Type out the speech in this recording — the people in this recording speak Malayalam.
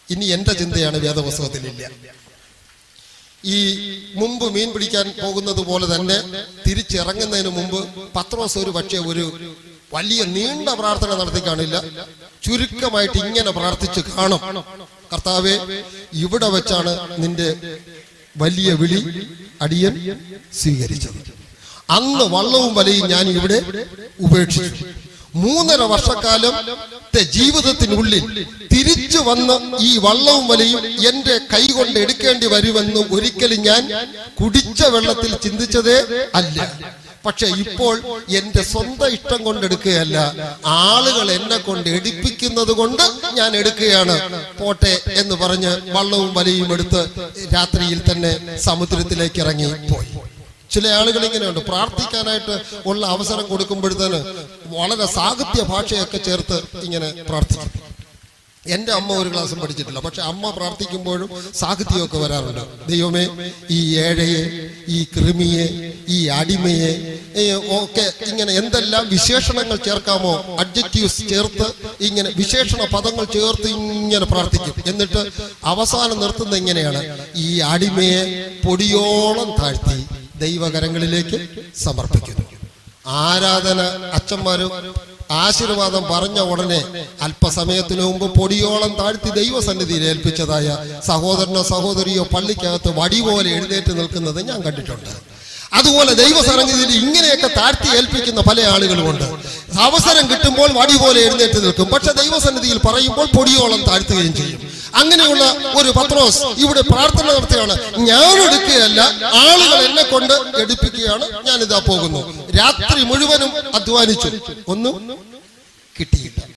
ഇനി എന്റെ ചിന്തയാണ് വേദപുസ്തകത്തിലില്ല ഈ മുമ്പ് മീൻ പിടിക്കാൻ പോകുന്നത് പോലെ തന്നെ തിരിച്ചിറങ്ങുന്നതിന് മുമ്പ് പത്രോസ് ഒരു പക്ഷേ ഒരു വലിയ നീണ്ട പ്രാർത്ഥന നടത്തി കാണില്ല ചുരുക്കമായിട്ട് ഇങ്ങനെ പ്രാർത്ഥിച്ച് കാണും കർത്താവെ ഇവിടെ വെച്ചാണ് നിന്റെ വലിയ വിളി അടിയൻ സ്വീകരിച്ചത് അന്ന് വള്ളവും വലയും ഞാൻ ഇവിടെ ഉപേക്ഷിച്ചു മൂന്നര വർഷക്കാലം ത്തെ ജീവിതത്തിനുള്ളിൽ തിരിച്ചു വന്ന് ഈ വള്ളവും വലയും എന്റെ കൈ കൊണ്ട് എടുക്കേണ്ടി വരുമെന്ന് ഒരിക്കലും ഞാൻ കുടിച്ച വെള്ളത്തിൽ ചിന്തിച്ചതേ അല്ല പക്ഷെ ഇപ്പോൾ എന്റെ സ്വന്തം ഇഷ്ടം കൊണ്ട് എടുക്കുകയല്ല ആളുകൾ എന്നെ കൊണ്ട് എടുപ്പിക്കുന്നത് കൊണ്ട് ഞാൻ എടുക്കുകയാണ് പോട്ടെ എന്ന് പറഞ്ഞ് വള്ളവും വലയും എടുത്ത് രാത്രിയിൽ തന്നെ സമുദ്രത്തിലേക്ക് ഇറങ്ങി പോയി ചില ആളുകൾ ഇങ്ങനെയുണ്ട് പ്രാർത്ഥിക്കാനായിട്ട് ഉള്ള അവസരം കൊടുക്കുമ്പോഴത്തേന് വളരെ സാഹിത്യ ഭാഷയൊക്കെ ചേർത്ത് ഇങ്ങനെ പ്രാർത്ഥിക്കും എന്റെ അമ്മ ഒരു ക്ലാസ്സും പഠിച്ചിട്ടില്ല പക്ഷെ അമ്മ പ്രാർത്ഥിക്കുമ്പോഴും സാഹിത്യമൊക്കെ വരാറുണ്ട് ദൈവമേ ഈ ഏഴയെ ഈ കൃമിയെ ഈ അടിമയെ ഏ, ഒക്കെ ഇങ്ങനെ എന്തെല്ലാം വിശേഷണങ്ങൾ ചേർക്കാമോ അഡ്ജക്റ്റീവ്സ് ചേർത്ത് ഇങ്ങനെ വിശേഷണ പദങ്ങൾ ചേർത്ത് ഇങ്ങനെ പ്രാർത്ഥിക്കും എന്നിട്ട് അവസാനം നിർത്തുന്നത് ഇങ്ങനെയാണ് ഈ അടിമയെ പൊടിയോളം താഴ്ത്തി ദൈവകരങ്ങളിലേക്ക് സമർപ്പിക്കുന്നു ആരാധന അച്ഛന്മാരും ആശീർവാദം പറഞ്ഞ ഉടനെ അല്പസമയത്തിനു മുമ്പ് പൊടിയോളം താഴ്ത്തി ദൈവസന്നിധിയിൽ ഏൽപ്പിച്ചതായ സഹോദരനോ സഹോദരിയോ പള്ളിക്കകത്ത് വടി പോലെ എഴുന്നേറ്റ് നിൽക്കുന്നത് ഞാൻ കണ്ടിട്ടുണ്ട് അതുപോലെ ദൈവസന്നിധിയിൽ ഇങ്ങനെയൊക്കെ താഴ്ത്തി ഏൽപ്പിക്കുന്ന പല ആളുകളുമുണ്ട് അവസരം കിട്ടുമ്പോൾ വടി പോലെ എഴുന്നേറ്റ് നിൽക്കും പക്ഷെ ദൈവസന്നിധിയിൽ പറയുമ്പോൾ പൊടിയോളം താഴ്ത്തുകയും ചെയ്യും അങ്ങനെയുള്ള ഒരു പത്രോസ് ഇവിടെ പ്രാർത്ഥന നടത്തുകയാണ് ഞാൻ എടുക്കുകയല്ല ആളുകൾ എന്നെ കൊണ്ട് എടുപ്പിക്കുകയാണ് ഞാൻ ഇതാ പോകുന്നു രാത്രി മുഴുവനും അധ്വാനിച്ചു ഒന്നും കിട്ടിയില്ല